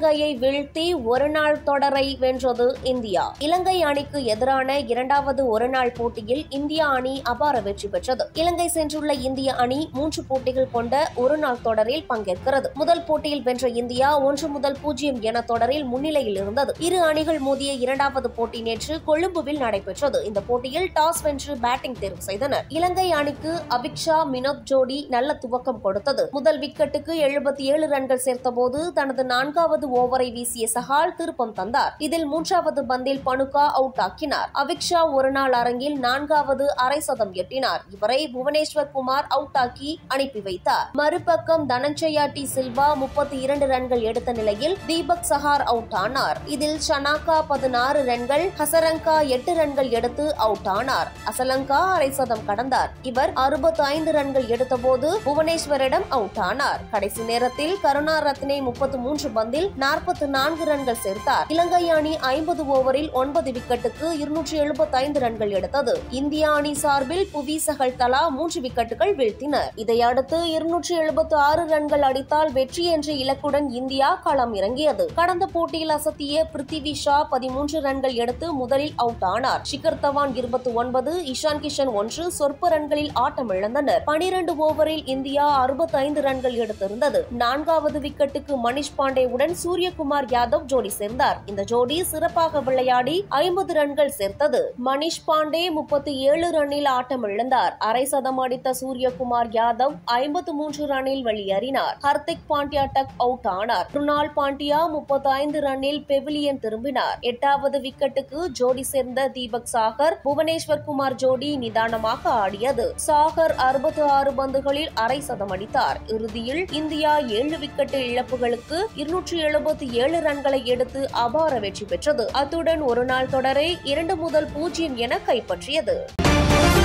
இலங்கையை வீழ்த்தி ஒருநாள் தொடரை வென்றது இந்தியா இலங்கை அணிக்கு எதிரான இரண்டாவது ஒருநாள் போட்டியில் இந்தியா அணி அபார வெற்றி பெற்றது இலங்கை சென்றுள்ள இந்திய அணி மூன்று போட்டிகள் கொண்ட ஒருநாள் தொடரில் பங்கேற்கிறது முதல் போட்டியில் வென்ற இந்தியா ஒன்று முதல் பூஜ்ஜியம் என தொடரில் முன்னிலையில் இருந்தது இரு அணிகள் மோதிய இரண்டாவது போட்டி நேற்று கொழும்புவில் நடைபெற்றது இந்த போட்டியில் டாஸ் வென்று பேட்டிங் தேர்வு செய்தனர் இலங்கை அணிக்கு அபிக்ஷா மினோத் ஜோடி நல்ல துவக்கம் கொடுத்தது முதல் விக்கெட்டுக்கு எழுபத்தி ஏழு ரன்கள் சேர்த்தபோது தனது நான்காவது ஓவரை வீசிய சஹால் திருப்பம் தந்தார் இதில் மூன்றாவது பந்தில் பனுகா அவுட் ஆக்கினார் அவிக்ஷா ஒருநாள் அரங்கில் நான்காவது அரை சதம் எட்டினார் இவரை புவனேஸ்வர் குமார் அவுட் ஆக்கி அனுப்பி வைத்தார் மறுபக்கம் தனஞ்சயா டி சில்வா முப்பத்தி இரண்டு ரன்கள் எடுத்த நிலையில் தீபக் சஹார் அவுட் ஆனார் இதில் ஷனாகா பதினாறு ரன்கள் ஹசரங்கா எட்டு ரன்கள் எடுத்து அவுட் ஆனார் அசலங்கா அரை சதம் கடந்தார் இவர் அறுபத்தி ஐந்து ரன்கள் எடுத்தபோது புவனேஸ்வரிடம் அவுட் ஆனார் கடைசி நேரத்தில் கருணா ரத்னே முப்பத்து மூன்று பந்தில் நாற்பத்தி நான்கு ரன்கள் சேர்த்தார் இலங்கை அணி ஐம்பது ஓவரில் ஒன்பது விக்கெட்டுக்கு இருநூற்றி எழுபத்தி ஐந்து ரன்கள் எடுத்தது இந்திய அணி சார்பில் புவி சகல் தலா மூன்று விக்கெட்டுகள் வீழ்த்தினர் இதையடுத்து இருநூற்றி எழுபத்தி ஆறு ரன்கள் அடித்தால் வெற்றி என்ற இலக்குடன் இந்தியா களம் இறங்கியது கடந்த போட்டியில் அசத்திய பிருத்திவி ஷா பதிமூன்று ரன்கள் எடுத்து முதலில் அவுட் ஆனார் ஷிகர் தவான் இருபத்தி ஒன்பது இஷான் கிஷன் ஒன்று சொற்ப ரன்களில் ஆட்டம் இழந்தனர் பனிரண்டு ஓவரில் இந்தியா அறுபத்தைந்து ரன்கள் எடுத்திருந்தது நான்காவது விக்கெட்டுக்கு மணிஷ் பாண்டேவுடன் சூரியகுமார் யாதவ் ஜோடி சேர்ந்தார் இந்த ஜோடி சிறப்பாக விளையாடி ஐம்பது ரன்கள் சேர்த்தது மணிஷ் பாண்டே முப்பத்தி ஏழு ரன்னில் ஆட்டம் இழந்தார் அரை சதம் அடித்த சூரியகுமார் யாதவ் ஐம்பத்து மூன்று ரன்னில் வெளியேறினார் ஹர்திக் பாண்டியா டக் அவுட் ஆனார் ருனால் பாண்டியா முப்பத்தி ஐந்து ரன்னில் பெவிலியன் திரும்பினார் எட்டாவது விக்கெட்டுக்கு ஜோடி சேர்ந்த தீபக் சாகர் புவனேஸ்வர் குமார் ஜோடி நிதானமாக ஆடியது சாகர் அறுபத்தி ஆறு பந்துகளில் அரை சதம் அடித்தார் இறுதியில் இந்தியா ஏழு விக்கெட் இழப்புகளுக்கு இருநூற்றி எழுபத்தி ஏழு ரன்களை எடுத்து அபார வெற்றி பெற்றது அத்துடன் ஒருநாள் தொடரை இரண்டு முதல் பூஜ்ஜியம் என கைப்பற்றியது